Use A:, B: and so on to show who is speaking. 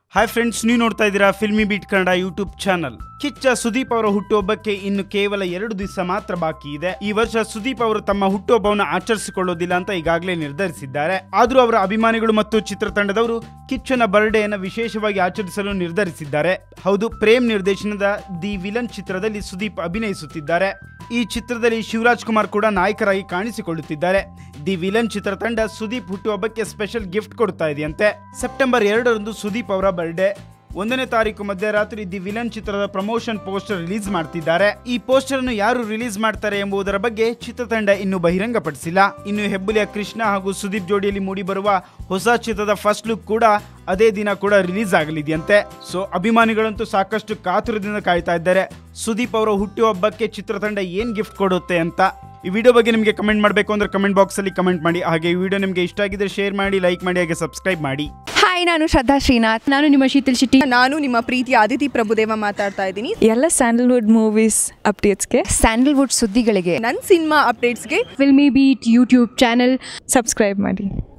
A: hi friends ನೀವು ನೋಡ್ತಾ ಇದ್ದೀರಾ Filmibeat Kannada YouTube channel Kichcha Sudeep ಅವರ ಹುಟ್ಟುಹಬ್ಬಕ್ಕೆ ಇನ್ನು ಕೇವಲ ಎರಡು ದಿವಸ ಮಾತ್ರ ಬಾಕಿ ಇದೆ ಈ ವರ್ಷ ಸುದೀಪ್ ಅವರು ತಮ್ಮ ಹುಟ್ಟುಹಬ್ಬವನ್ನು ಆಚರಿಸಿಕೊಳ್ಳೋದಿಲ್ಲ ಅಂತ ಈಗಾಗಲೇ ನಿರ್ಧರಿಸಿದ್ದಾರೆ ಆದರೂ ಅವರ ಅಭಿಮಾನಿಗಳು ಮತ್ತು ಚಿತ್ರತಂಡದವರು ಕಿಚ್ಚನ ಬರ್ಡೇಯನ್ನು ವಿಶೇಷವಾಗಿ ಆಚರಿಸಲು ನಿರ್ಧರಿಸಿದ್ದಾರೆ ಹೌದು ಪ್ರೇಮ್ ನಿರ್ದೇಶನದ ದಿ ವಿಲನ್ ಚಿತ್ರದಲ್ಲಿ ಸುದೀಪ್ ಅಭಿನಯಿಸುತ್ತಿದ್ದಾರೆ ಈ ಚಿತ್ರದಲ್ಲಿ ಶಿವರಾಜ್ ಕುಮಾರ್ ಕೂಡ ನಾಯಕರಾಗಿ ಕಾಣಿಸಿಕೊಳ್ಳುತ್ತಿದ್ದಾರೆ ದಿ ವಿಲನ್ ಚಿತ್ರತಂಡ ಸುದೀಪ್ ಹುಟ್ಟುಹಬ್ಬಕ್ಕೆ ಸ್ಪೆಷಲ್ ಗಿಫ್ಟ್ ಕೊಡ್ತಾ ಇದೆಯಂತೆ ಸೆಪ್ಟೆಂಬರ್ ಎರಡರಂದು ಸುದೀಪ್ ಅವರ ಬರ್ಡೇ ಒಂದನೇ ತಾರೀಕು ಮಧ್ಯರಾತ್ರಿ ದಿ ವಿಲನ್ ಚಿತ್ರದ ಪ್ರಮೋಷನ್ ಪೋಸ್ಟರ್ ರಿಲೀಸ್ ಮಾಡ್ತಿದ್ದಾರೆ ಈ ಪೋಸ್ಟರ್ ಅನ್ನು ಯಾರು ರಿಲೀಸ್ ಮಾಡ್ತಾರೆ ಎಂಬುದರ ಬಗ್ಗೆ ಚಿತ್ರತಂಡ ಇನ್ನು ಬಹಿರಂಗಪಡಿಸಿಲ್ಲ ಇನ್ನು ಹೆಬ್ಬುಲಿಯ ಕೃಷ್ಣ ಹಾಗೂ ಸುದೀಪ್ ಜೋಡಿಯಲ್ಲಿ ಮೂಡಿಬರುವ ಹೊಸ ಚಿತ್ರದ ಫಸ್ಟ್ ಲುಕ್ ಕೂಡ ಅದೇ ದಿನ ಕೂಡ ರಿಲೀಸ್ ಆಗಲಿದೆಯಂತೆ ಸೊ ಅಭಿಮಾನಿಗಳಂತೂ ಸಾಕಷ್ಟು ಕಾತುರದಿಂದ ಕಾಯ್ತಾ ಇದ್ದಾರೆ ಸುದೀಪ್ ಅವರ ಹುಟ್ಟುಹಬ್ಬಕ್ಕೆ ಚಿತ್ರತಂಡ ಏನ್ ಗಿಫ್ಟ್ ಕೊಡುತ್ತೆ ಅಂತ ಈ ವಿಡಿಯೋ ಬಗ್ಗೆ ನಿಮಗೆ ಕಮೆಂಟ್ ಮಾಡಬೇಕು ಅಂದ್ರೆ ಕಮೆಂಟ್ ಬಾಕ್ಸ್ ಅಲ್ಲಿ ಕಮೆಂಟ್ ಮಾಡಿ ಹಾಗೆ ಈ ವಿಡಿಯೋ ನಿಮಗೆ ಇಷ್ಟ ಆಗಿದ್ರೆ ಶೇರ್ ಮಾಡಿ ಲೈಕ್ ಮಾಡಿ ಹಾಗೆ ಸಬ್ಸ್ಕ್ರೈಬ್ ಮಾಡಿ
B: ಹಾಯ್ ನಾನು ಶ್ರದ್ಧಾ ಶ್ರೀನಾಥ್ ನಾನು ನಿಮ್ಮ ಶೀತಲ್ ಶೆಟ್ಟಿ
C: ನಾನು ನಿಮ್ಮ ಪ್ರೀತಿಯ ಅದಿತಿ ಪ್ರಭುದೇವ ಮಾತಾಡ್ತಾ ಇದ್ದೀನಿ
D: ಎಲ್ಲ ಸ್ಯಾಂಡಲ್ವುಡ್ ಮೂವೀಸ್ ಅಪ್ಡೇಟ್ಸ್ಗೆ
B: ಸ್ಯಾಂಡಲ್ವುಡ್ ಸುದ್ದಿಗಳಿಗೆ
C: ನನ್ನ ಸಿನಿಮಾ ಅಪ್ಡೇಟ್ಸ್ಗೆ
B: Filmibeat YouTube channel
D: subscribe ಮಾಡಿ